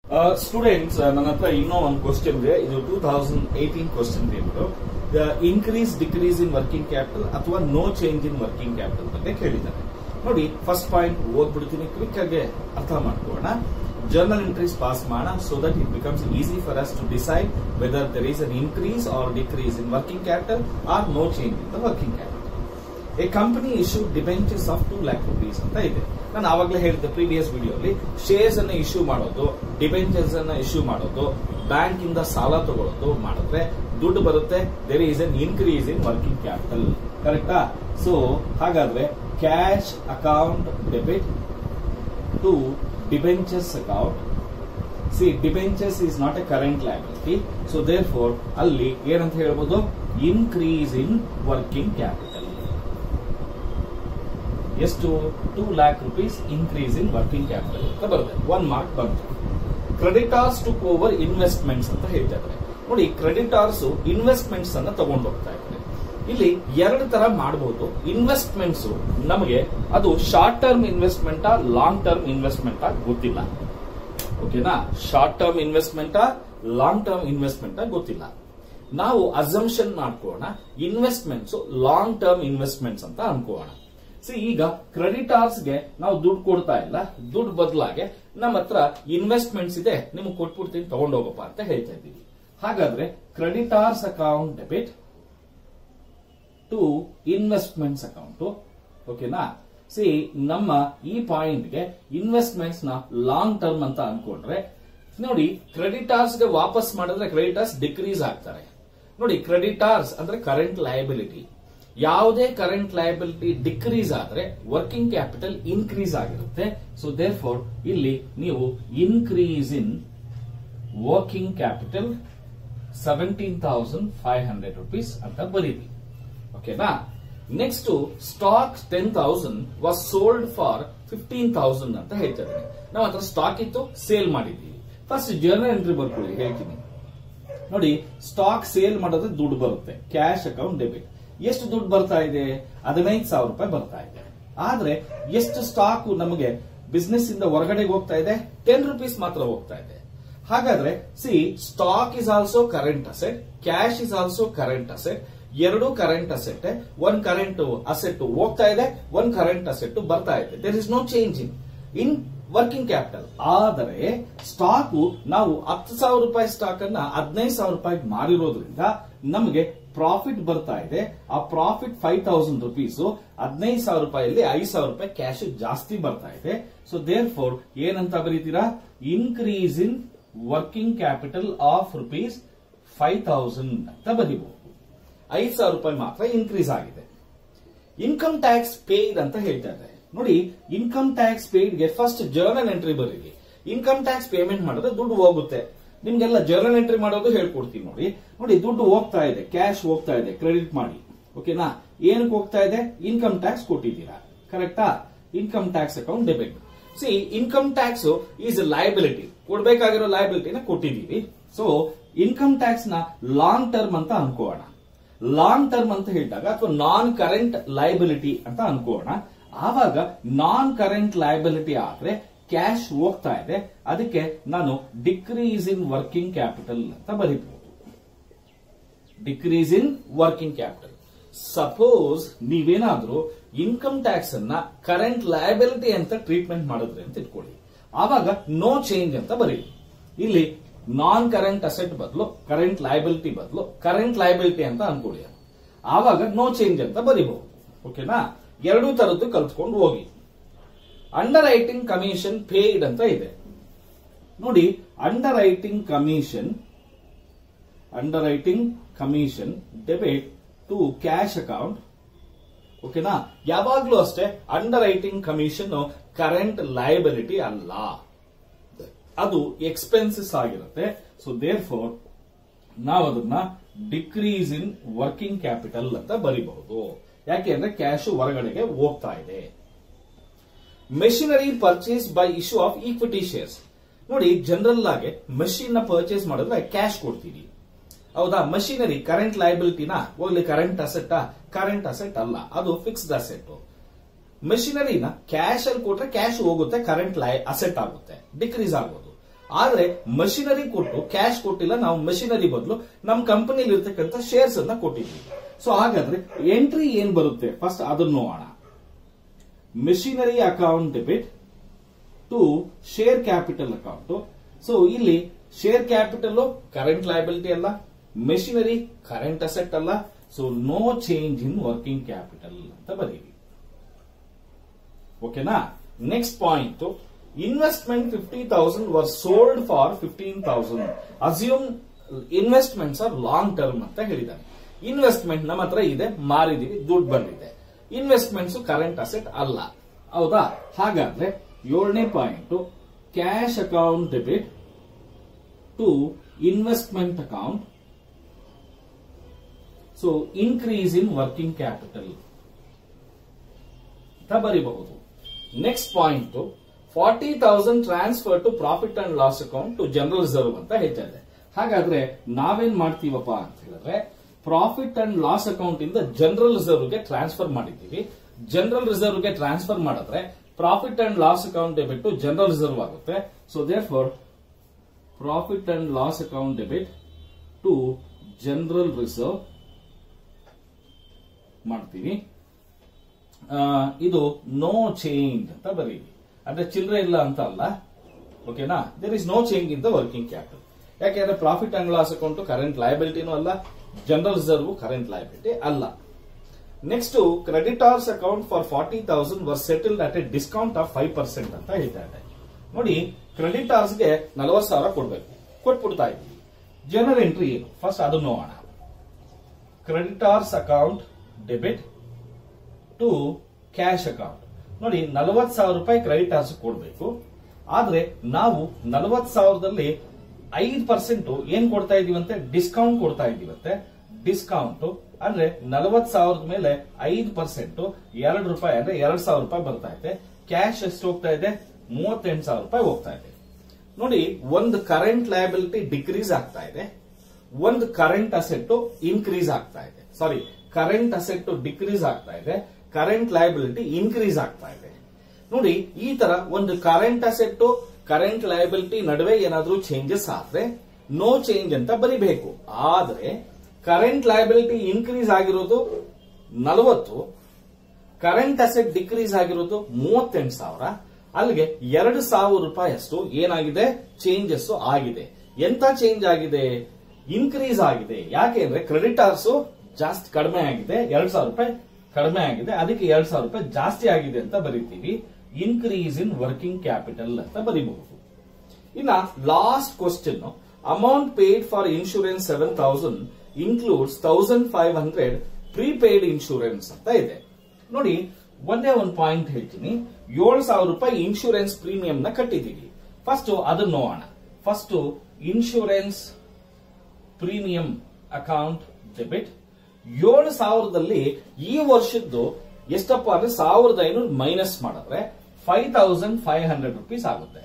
students ನನ್ನ ಹತ್ರ ಇನ್ನೂ ಒಂದು ಕ್ವಶನ್ ಇದೆ ಇದು two thousand eighteen question paper increase decrease in working capital ಅಥವಾ no change in working capital ಬಗ್ಗೆ ಕೇಳಿದ್ದಾರೆ ನೋಡಿ ಫಸ್ಟ್ ಪಾಯಿಂಟ್ ಓದ್ಬಿಡ್ತೀನಿ ಕ್ವಿಕ್ ಆಗಿ ಅರ್ಥ ಮಾಡ್ಕೊಳ್ಳೋಣ ಜರ್ನಲ್ ಎಂಟ್ರೀಸ್ ಪಾಸ್ ಮಾಡೋಣ so that it becomes easy for us to decide whether there is an increase or decrease in working capital or no change in the working capital a company issue debentures of two lakh rupees ಅಂತ ಇದೆ ನಾನು ಆವಾಗಲೇ ಹೇಳಿದ್ದೆ previous ವಿಡಿಯೋಲಿ shares ಅನ್ನ issue ಮಾಡೋದು debentures ಅನ್ನ issue ಮಾಡೋದು ಬ್ಯಾಂಕ್ ಇಂದ ಸಾಲ ತಗೊಳ್ಳೋದು ಮಾಡಿದ್ರೆ ದುಡ್ಡು ಬರುತ್ತೆ there is an increase in working capital ಕರೆಕ್ಟಾ ಸೊ ಹಾಗಾದ್ರೆ cash account debit to debentures account see debentures is not a current liability so therefore ಅಲ್ಲಿ ಏನಂತ ಹೇಳ್ಬೋದು ಇನ್ಕ್ರೀಸ್ ಇನ್ ವರ್ಕಿಂಗ್ ಕ್ಯಾಪಿಟಲ್ ಎಷ್ಟು two lakh rupees increase in working capital ಅಂತ ಬರುತ್ತೆ one mark ಬಂತು creditors to over investments ಅಂತ ಹೇಳ್ತಾ ಇದ್ದಾರೆ ನೋಡಿ ಕ್ರೆಡಿಟಾರ್ಸ್ ಇನ್ವೆಸ್ಟ್ಮೆಂಟ್ಸ್ ಅನ್ನ ತಗೊಂಡು ಹೋಗ್ತಾ ಇದ್ದಾರೆ ಇಲ್ಲಿ ಎರಡು ತರ ಮಾಡಬಹುದು ಇನ್ವೆಸ್ಟ್ಮೆಂಟ್ಸ್ ನಮಗೆ ಅದು short term investment long term investment ಗೊತ್ತಿಲ್ಲ ಓಕೆನಾ short term investment long term investment ಗೊತ್ತಿಲ್ಲ ನಾವು ಅಸಂಪ್ಷನ್ ಮಾಡ್ಕೋಣ ಇನ್ವೆಸ್ಟ್ಮೆಂಟ್ಸ್ ಲಾಂಗ್ ಟರ್ಮ್ ಇನ್ವೆಸ್ಟ್ಮೆಂಟ್ಸ್ ಅಂತ ಅನ್ಕೋಣ ಸಿ ಈಗ ಕ್ರೆಡಿಟಾರ್ಸ್ಗೆ ನಾವು ದುಡ್ಡು ಕೊಡ್ತಾ ಇಲ್ಲ ದುಡ್ಡು ಬದಲಾಗೆ ನಮ್ಮ ಹತ್ರ ಇನ್ವೆಸ್ಟ್ಮೆಂಟ್ಸ್ ಇದೆ ನಿಮ್ಗೆ ಕೊಟ್ಬಿಡ್ತೀನಿ ತಗೊಂಡೋಗಪ್ಪ ಅಂತ ಹೇಳ್ತಾ ಇದ್ದೀವಿ ಹಾಗಾದ್ರೆ creditors account debit to investments account ಓಕೆನಾ ಸಿ ನಮ್ಮ ಈ ಪಾಯಿಂಟ್ಗೆ ಇನ್ವೆಸ್ಟ್ಮೆಂಟ್ಸ್ ನ ಲಾಂಗ್ ಟರ್ಮ್ ಅಂತ ಅನ್ಕೊಂಡ್ರೆ ನೋಡಿ ಕ್ರೆಡಿಟಾರ್ಸ್ ಗೆ ವಾಪಸ್ ಮಾಡಿದ್ರೆ ಕ್ರೆಡಿಟಾರ್ಸ್ ಡಿಕ್ರೀಸ್ ಆಗ್ತಾರೆ ನೋಡಿ ಕ್ರೆಡಿಟಾರ್ಸ್ ಅಂದ್ರೆ ಕರೆಂಟ್ ಲಯಬಿಲಿಟಿ ಯಾವುದೇ ಕರೆಂಟ್ ಲಯಬಿಲಿಟಿ ಡಿಕ್ರೀಸ್ ಆದ್ರೆ ವರ್ಕಿಂಗ್ ಕ್ಯಾಪಿಟಲ್ ಇನ್ಕ್ರೀಸ್ ಆಗಿರುತ್ತೆ ಸೊ ದೇರ್ ಫೋರ್ ಇಲ್ಲಿ ನೀವು increase in working capital seventeen thousand five hundred rupees ಅಂತ ಬರೀರಿ ಓಕೆನಾ next stock ten thousand was sold for fifteen thousand ಅಂತ ಹೇಳ್ತಾ ಇದ್ದೀನಿ ನಮ್ಮ ಹತ್ರ ಸ್ಟಾಕ್ ಇತ್ತು ಸೇಲ್ ಮಾಡಿದ್ದೀವಿ ಫಸ್ಟ್ ಜರ್ನಲ್ ಎಂಟ್ರಿ ಬರ್ಕೊಳ್ಳಿ ಹೇಳ್ತೀನಿ ನೋಡಿ ಸ್ಟಾಕ್ ಸೇಲ್ ಮಾಡೋದ್ರೆ ದುಡ್ಡು ಬರುತ್ತೆ ಕ್ಯಾಶ್ ಅಕೌಂಟ್ ಡೆಬಿಟ್ ಎಷ್ಟು ದುಡ್ಡು ಬರ್ತಾ ಇದೆ ಹದಿನೈದು ಸಾವಿರ ರೂಪಾಯಿ ಬರ್ತಾ ಇದೆ ಆದ್ರೆ ಎಷ್ಟು ಸ್ಟಾಕ್ ನಮಗೆ ಬಿಸ್ನೆಸ್ ಇಂದ ಹೊರಗಡೆಗೆ ಹೋಗ್ತಾ ಇದೆ ಟೆನ್ ರುಪೀಸ್ ಮಾತ್ರ ಹೋಗ್ತಾ ಇದೆ ಹಾಗಾದ್ರೆ see stock is also current asset cash is also current asset ಎರಡು current asset one current asset ಹೋಗ್ತಾ ಇದೆ ಒನ್ ಕರೆಂಟ್ ಅಸೆಟ್ ಬರ್ತಾ ಇದೆ there is no change in in working capital ಆದರೆ ಸ್ಟಾಕ್ ನಾವು ಹತ್ತು ಸಾವಿರ ರೂಪಾಯಿ ಸ್ಟಾಕ್ ಅನ್ನ ಹದಿನೈದು ಸಾವಿರ ರೂಪಾಯಿ ಮಾರಿರೋದ್ರಿಂದ ನಮಗೆ ಪ್ರಾಫಿಟ್ ಬರ್ತಾ ಇದೆ ಆ ಪ್ರಾಫಿಟ್ ಫೈವ್ ತೌಸಂಡ್ ರುಪೀಸ್ ಹದಿನೈದು ಸಾವಿರ ರೂಪಾಯಲ್ಲಿ ಐದು ಸಾವಿರ ರೂಪಾಯಿ ಕ್ಯಾಶ್ ಜಾಸ್ತಿ ಬರ್ತಾ ಇದೆ ಸೊ ದೇರ್ ಫೋರ್ ಏನಂತ ಬರೀತೀರಾ increase in working capital of rupees five thousand ಅಂತ ಬರೀಬಹುದು ಐದು ಸಾವಿರ ರೂಪಾಯಿ ಮಾತ್ರ ಇನ್ಕ್ರೀಸ್ ಆಗಿದೆ ಇನ್ಕಮ್ ಟ್ಯಾಕ್ಸ್ ಪೇಯ್ಡ್ ಅಂತ ಹೇಳ್ತಾ ಇದ್ದಾರೆ ನೋಡಿ ಇನ್ಕಮ್ ಟ್ಯಾಕ್ಸ್ ಪೇಯ್ಡ್ಗೆ ಫಸ್ಟ್ ಜರ್ನಲ್ ಎಂಟ್ರಿ ಬರೀರಿ ಇನ್ಕಮ್ ಟ್ಯಾಕ್ಸ್ ಪೇಮೆಂಟ್ ಮಾಡಿದ್ರೆ ದುಡ್ಡು ಹೋಗುತ್ತೆ ನಿಮ್ಗೆಲ್ಲ ಜರ್ನಲ್ ಎಂಟ್ರಿ ಮಾಡೋದು ಹೇಳ್ಕೊಡ್ತೀನಿ ನೋಡಿ ನೋಡಿ ದುಡ್ಡು ಹೋಗ್ತಾ ಇದೆ ಕ್ಯಾಶ್ ಹೋಗ್ತಾ ಇದೆ ಕ್ರೆಡಿಟ್ ಮಾಡಿ ಓಕೆನಾ ಏನಕ್ಕೆ ಹೋಗ್ತಾ ಇದೆ ಇನ್ಕಮ್ ಟ್ಯಾಕ್ಸ್ ಕೊಟ್ಟಿದ್ದೀರಾ ಕರೆಕ್ಟಾ income tax account debit see income tax is liability ಕೊಡ್ಬೇಕಾಗಿರೋ ಲಯಬಿಲಿಟಿನ ಕೊಟ್ಟಿದ್ದೀವಿ ಸೊ ಇನ್ಕಮ್ ಟ್ಯಾಕ್ಸ್ ನ ಲಾಂಗ್ ಟರ್ಮ್ ಅಂತ ಅನ್ಕೋಣ ಲಾಂಗ್ ಟರ್ಮ್ ಅಂತ ಹೇಳಿದಾಗ ಅಥವಾ ನಾನ್ ಕರೆಂಟ್ ಲಯಬಿಲಿಟಿ ಅಂತ ಅನ್ಕೋಣ ಆವಾಗ ನಾನ್ ಕರೆಂಟ್ ಲಯಬಿಲಿಟಿ ಆದ್ರೆ ಕ್ಯಾಶ್ ಹೋಗ್ತಾ ಇದೆ ಅದಕ್ಕೆ ನಾನು ಡಿಕ್ರೀಸ್ ಇನ್ ವರ್ಕಿಂಗ್ ಕ್ಯಾಪಿಟಲ್ ಅಂತ ಬರೀಬಹುದು decrease in working capital suppose ನೀವೇನಾದ್ರೂ ಇನ್ಕಮ್ ಟ್ಯಾಕ್ಸ್ ಅನ್ನ ಕರೆಂಟ್ ಲಯಬಿಲಿಟಿ ಅಂತ ಟ್ರೀಟ್ಮೆಂಟ್ ಮಾಡಿದ್ರಿ ಅಂತ ಇಟ್ಕೊಳ್ಳಿ ಆವಾಗ ನೋ ಚೇಂಜ್ ಅಂತ ಬರೀ ಇಲ್ಲಿ ನಾನ್ ಕರೆಂಟ್ ಅಸೆಟ್ ಬದಲು ಕರೆಂಟ್ ಲಯಬಿಲಿಟಿ ಬದಲು ಕರೆಂಟ್ ಲಯಬಿಲಿಟಿ ಅಂತ ಅನ್ಕೊಳ್ಳಿ ಆವಾಗ ನೋ ಚೇಂಜ್ ಅಂತ ಬರೀಬಹುದು ಓಕೆನಾ ಎರಡೂ ತರದ್ದು ಕಲ್ತ್ಕೊಂಡು ಹೋಗಿ ಅಂಡರ್ ರೈಟಿಂಗ್ ಕಮಿಷನ್ ಪೇಯ್ಡ್ ಅಂತ ಇದೆ ನೋಡಿ underwriting commission underwriting commission debit to cash account ಓಕೆನಾ ಯಾವಾಗ್ಲೂ ಅಷ್ಟೇ underwriting commission current liability ಅಲ್ಲ ಅದು ಎಕ್ಸ್ಪೆನ್ಸಸ್ ಆಗಿರುತ್ತೆ ಸೊ ದೇರ್ ಫೋರ್ ನಾವು ಅದನ್ನ ಡಿಕ್ರೀಸ್ ಇನ್ ವರ್ಕಿಂಗ್ ಕ್ಯಾಪಿಟಲ್ ಅಂತ ಬರಿಬಹುದು ಯಾಕೆ ಅಂದ್ರೆ ಕ್ಯಾಶ್ ಹೊರಗಡೆಗೆ ಹೋಗ್ತಾ ಇದೆ machinery purchase by issue of equity shares ನೋಡಿ ಜನರಲ್ ಆಗಿ ಮಷಿನ್ ನ ಪರ್ಚೇಸ್ ಮಾಡಿದ್ರೆ ಕ್ಯಾಶ್ ಕೊಡ್ತೀವಿ ಹೌದಾ ಮಷಿನರಿ ಕರೆಂಟ್ ಲಯಬಿಲಿಟಿನ ಹೋಗ್ಲಿ ಕರೆಂಟ್ ಅಸೆಟ್ ಕರೆಂಟ್ ಅಸೆಟ್ ಅಲ್ಲ ಅದು ಫಿಕ್ಸ್ಡ್ ಅಸೆಟ್ ಮೆಷಿನರಿನ ಕ್ಯಾಶ್ ಅಲ್ಲಿ ಕೊಟ್ರೆ ಕ್ಯಾಶ್ ಹೋಗುತ್ತೆ ಕರೆಂಟ್ ಲೈ ಅಸೆಟ್ ಆಗುತ್ತೆ ಡಿಕ್ರೀಸ್ ಆಗೋದು ಆದ್ರೆ ಮಷಿನರಿ ಕೊಟ್ಟು ಕ್ಯಾಶ್ ಕೊಟ್ಟಿಲ್ಲ ನಾವು ಮಷಿನರಿ ಬದಲು ನಮ್ಮ ಕಂಪನಿಲಿ ಇರ್ತಕ್ಕಂಥ ಶೇರ್ಸ್ ಅನ್ನ ಕೊಟ್ಟಿದ್ವಿ ಸೊ ಹಾಗಾದ್ರೆ ಎಂಟ್ರಿ ಏನ್ ಬರುತ್ತೆ ಫಸ್ಟ್ ಅದನ್ನ ನೋಡೋಣ machinery account debit to share capital account so ಇಲ್ಲಿ ಶೇರ್ ಕ್ಯಾಪಿಟಲ್ ಕರೆಂಟ್ ಲಯಬಿಲಿಟಿ ಅಲ್ಲ ಮೆಷಿನರಿ ಕರೆಂಟ್ ಅಸೆಟ್ ಅಲ್ಲ so no change in working capital ಅಂತ ಬರೀರಿ ಓಕೆನಾ next point investment fifty thousand were sold for fifteen thousand assume investments are long term ಅಂತ ಹೇಳಿದ್ದಾರೆ investment ನಮ್ಮ ಹತ್ರ ಇದೆ ಮಾರಿದೀವಿ ದುಡ್ಡು ಬಂದಿದೆ ಇನ್ವೆಸ್ಟ್ಮೆಂಟ್ಸ್ ಕರೆಂಟ್ ಅಸೆಟ್ ಅಲ್ಲ ಹೌದಾ ಹಾಗಾದ್ರೆ ಏಳನೇ point cash account debit to investment account so increase in working capital ಅಂತ ಬರೀಬಹುದು next point forty thousand transfer to profit and loss account to general reserve ಅಂತ ಹೇಳ್ತಾ ಇದೆ ಹಾಗಾದ್ರೆ ನಾವೇನ್ ಮಾಡ್ತೀವಪ್ಪ ಅಂತ ಹೇಳಿದ್ರೆ ಪ್ರಾಫಿಟ್ ಅಂಡ್ ಲಾಸ್ ಅಕೌಂಟ್ ಇಂದ ಜನರಲ್ ರಿಸರ್ವ್ ಗೆ ಟ್ರಾನ್ಸ್ಫರ್ ಮಾಡಿದ್ದೀವಿ ಜನರಲ್ ರಿಸರ್ವ್ ಗೆ ಟ್ರಾನ್ಸ್ಫರ್ ಮಾಡಿದ್ರೆ profit and loss account debit to general reserve ಆಗುತ್ತೆ so therefore profit and loss account debit to general reserve ಮಾಡ್ತೀವಿ ಆ, ಇದು ನೋ ಚೇಂಜ್ ಅಂತ ಬರೀರಿ ಅಂದ್ರೆ ಚಿಲ್ಲರೆ ಇಲ್ಲ ಅಂತ ಅಲ್ಲ ಓಕೆನಾ there is no change in the working capital ಯಾಕೆಂದ್ರೆ profit and loss account current ಲಯಬಿಲಿಟಿನೂ ಅಲ್ಲ ಜನರಲ್ ರಿಸರ್ವ್ ಕರೆಂಟ್ ಲಯಬಿಲಿಟಿ ಅಲ್ಲ next creditors account for forty thousand were settled at a discount of five percent ಅಂತ ಹೇಳ್ತಾ ಇದೆ ನೋಡಿ ಕ್ರೆಡಿಟಾರ್ಸ್ಗೆ ನಲವತ್ತು ಸಾವಿರ ಕೊಡ್ಬೇಕು ಕೊಟ್ಬಿಡ್ತಾ ಇದ್ವಿ ಜನರಲ್ ಎಂಟ್ರಿ ಏನು ಫಸ್ಟ್ ಅದನ್ನು ನೋಡೋಣ creditors account debit to cash account ನೋಡಿ ನಲವತ್ ಸಾವಿರ ರೂಪಾಯಿ ಕ್ರೆಡಿಟಾರ್ಸ್ ಕೊಡಬೇಕು ಆದ್ರೆ ನಾವು ನಲವತ್ ಸಾವಿರದಲ್ಲಿ ಐದು ಪರ್ಸೆಂಟ್ ಏನ್ ಕೊಡ್ತಾ ಇದೀವಂತೆ ಡಿಸ್ಕೌಂಟ್ ಕೊಡ್ತಾ ಇದೀವಂತೆ ಡಿಸ್ಕೌಂಟ್ ಅಂದ್ರೆ ನಲವತ್ ಸಾವಿರದ ಮೇಲೆ ಐದು ಪರ್ಸೆಂಟ್ ಎರಡು ರೂಪಾಯಿ ಅಂದ್ರೆ ಎರಡ್ ಸಾವಿರ ರೂಪಾಯಿ ಬರ್ತಾ ಇದೆ ಕ್ಯಾಶ್ ಎಷ್ಟು ಹೋಗ್ತಾ ಇದೆ ಮೂವತ್ತೆಂಟು ಸಾವಿರ ರೂಪಾಯಿ ಹೋಗ್ತಾ ಇದೆ ನೋಡಿ ಒಂದು ಕರೆಂಟ್ ಲಯಬಿಲಿಟಿ ಡಿಕ್ರೀಸ್ ಆಗ್ತಾ ಇದೆ ಒಂದು ಕರೆಂಟ್ ಅಸೆಟ್ ಇನ್ಕ್ರೀಸ್ ಆಗ್ತಾ ಇದೆ ಸಾರಿ ಕರೆಂಟ್ ಅಸೆಟ್ ಡಿಕ್ರೀಸ್ ಆಗ್ತಾ ಇದೆ ಕರೆಂಟ್ ಲಯಬಿಲಿಟಿ ಇನ್ಕ್ರೀಸ್ ಆಗ್ತಾ ಇದೆ ನೋಡಿ ಈ ತರ ಒಂದು ಕರೆಂಟ್ ಅಸೆಟ್ ಕರೆಂಟ್ ಲಯಬಿಲಿಟಿ ನಡುವೆ ಏನಾದ್ರೂ ಚೇಂಜಸ್ ಆದ್ರೆ ನೋ ಚೇಂಜ್ ಅಂತ ಬರಿಬೇಕು ಆದ್ರೆ ಕರೆಂಟ್ ಲಯಬಿಲಿಟಿ ಇನ್ಕ್ರೀಸ್ ಆಗಿರೋದು ನಲವತ್ತು ಕರೆಂಟ್ ಅಸೆಟ್ ಡಿಕ್ರೀಸ್ ಆಗಿರೋದು ಮೂವತ್ತೆಂಟು ಸಾವಿರ ಅಲ್ಲಿಗೆ ಎರಡು ಸಾವಿರ ರೂಪಾಯಿ ಅಷ್ಟು ಏನಾಗಿದೆ ಚೇಂಜಸ್ ಆಗಿದೆ ಎಂತ ಚೇಂಜ್ ಆಗಿದೆ ಇನ್ಕ್ರೀಸ್ ಆಗಿದೆ ಯಾಕೆ ಅಂದ್ರೆ ಕ್ರೆಡಿಟಾರ್ಸ್ ಜಾಸ್ತಿ ಕಡಿಮೆ ಆಗಿದೆ ಎರಡ್ ಸಾವಿರ ರೂಪಾಯಿ ಕಡಿಮೆ ಆಗಿದೆ ಅದಕ್ಕೆ ಎರಡ್ ಸಾವಿರ ರೂಪಾಯಿ ಜಾಸ್ತಿ ಆಗಿದೆ ಅಂತ ಬರೀತೀವಿ ಇನ್ಕ್ರೀಸ್ ಇನ್ ವರ್ಕಿಂಗ್ ಕ್ಯಾಪಿಟಲ್ ಅಂತ ಬರೀಬಹುದು ಇನ್ನ last question amount paid for insurance seven thousand includes thousand five hundred prepaid insurance ಅಂತ ಇದೆ ನೋಡಿ ಒಂದೇ ಒಂದು ಪಾಯಿಂಟ್ ಹೇಳ್ತೀನಿ ಏಳು ಸಾವಿರ ರೂಪಾಯಿ ಇನ್ಶೂರೆನ್ಸ್ ಪ್ರೀಮಿಯಂ ನ ಕಟ್ಟಿದ್ದೀವಿ ಫಸ್ಟ್ ಅದನ್ನ ನೋಡೋಣ first insurance premium account debit ಏಳು ಸಾವಿರದಲ್ಲಿ ಈ ವರ್ಷದ್ದು ಎಷ್ಟಪ್ಪ ಅಂದ್ರೆ ಸಾವಿರದ ಐನೂರು ಮೈನಸ್ ಮಾಡಿದ್ರೆ five thousand five hundred rupees ಆಗುತ್ತೆ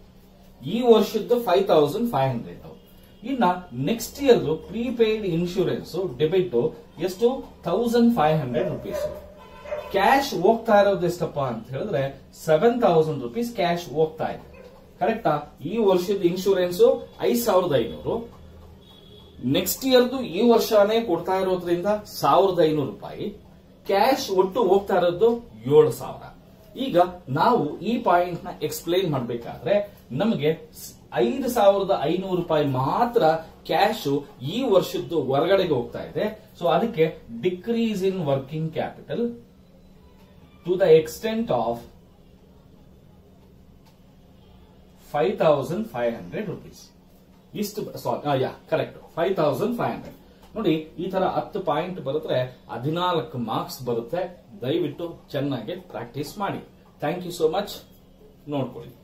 ಈ ವರ್ಷದ್ದು ಫೈವ್ ತೌಸಂಡ್ ಫೈವ್ ಹಂಡ್ರೆಡ್ ಇನ್ನ next year prepaid insurance debit ಎಷ್ಟು thousand five hundred rupees cash ಹೋಗ್ತಾ ಇರೋದು ಎಷ್ಟಪ್ಪ ಅಂತ ಹೇಳಿದ್ರೆ ಸೆವೆನ್ ತೌಸಂಡ್ ರುಪೀಸ್ ಕ್ಯಾಶ್ ಹೋಗ್ತಾ ಇದೆ ಕರೆಕ್ಟಾ ಈ ವರ್ಷದ ಇನ್ಶೂರೆನ್ಸ್ ಐದ್ ಸಾವಿರದ ಐನೂರು ನೆಕ್ಸ್ಟ್ ಇಯರ್ದು ಈ ವರ್ಷನೇ ಕೊಡ್ತಾ ಇರೋದ್ರಿಂದ ಸಾವಿರದ ಐನೂರು ರೂಪಾಯಿ ಕ್ಯಾಶ್ ಒಟ್ಟು ಹೋಗ್ತಾ ಇರೋದು ಏಳು ಸಾವಿರ ಈಗ ನಾವು ಈ ಪಾಯಿಂಟ್ ನ ಎಕ್ಸ್ಪ್ಲೈನ್ ಮಾಡಬೇಕಾದ್ರೆ ನಮಗೆ ಐದು ಸಾವಿರದ ಐನೂರು ರೂಪಾಯಿ ಮಾತ್ರ ಕ್ಯಾಶ್ ಈ ವರ್ಷದ್ದು ಹೊರಗಡೆಗೆ ಹೋಗ್ತಾ ಇದೆ ಸೊ ಅದಕ್ಕೆ decrease in working capital to the extent of five thousand five hundred rupees ಇಷ್ಟು sorry yeah correct five thousand five hundred ನೋಡಿ ಈ ತರ ಹತ್ತು ಪಾಯಿಂಟ್ ಬರುತ್ತೆ ಹದಿನಾಲ್ಕು ಮಾರ್ಕ್ಸ್ ಬರುತ್ತೆ ದಯವಿಟ್ಟು ಚೆನ್ನಾಗಿ ಪ್ರಾಕ್ಟೀಸ್ ಮಾಡಿ ಥ್ಯಾಂಕ್ ಯು ಸೋ ಮಚ್ ನೋಡ್ಕೊಳ್ಳಿ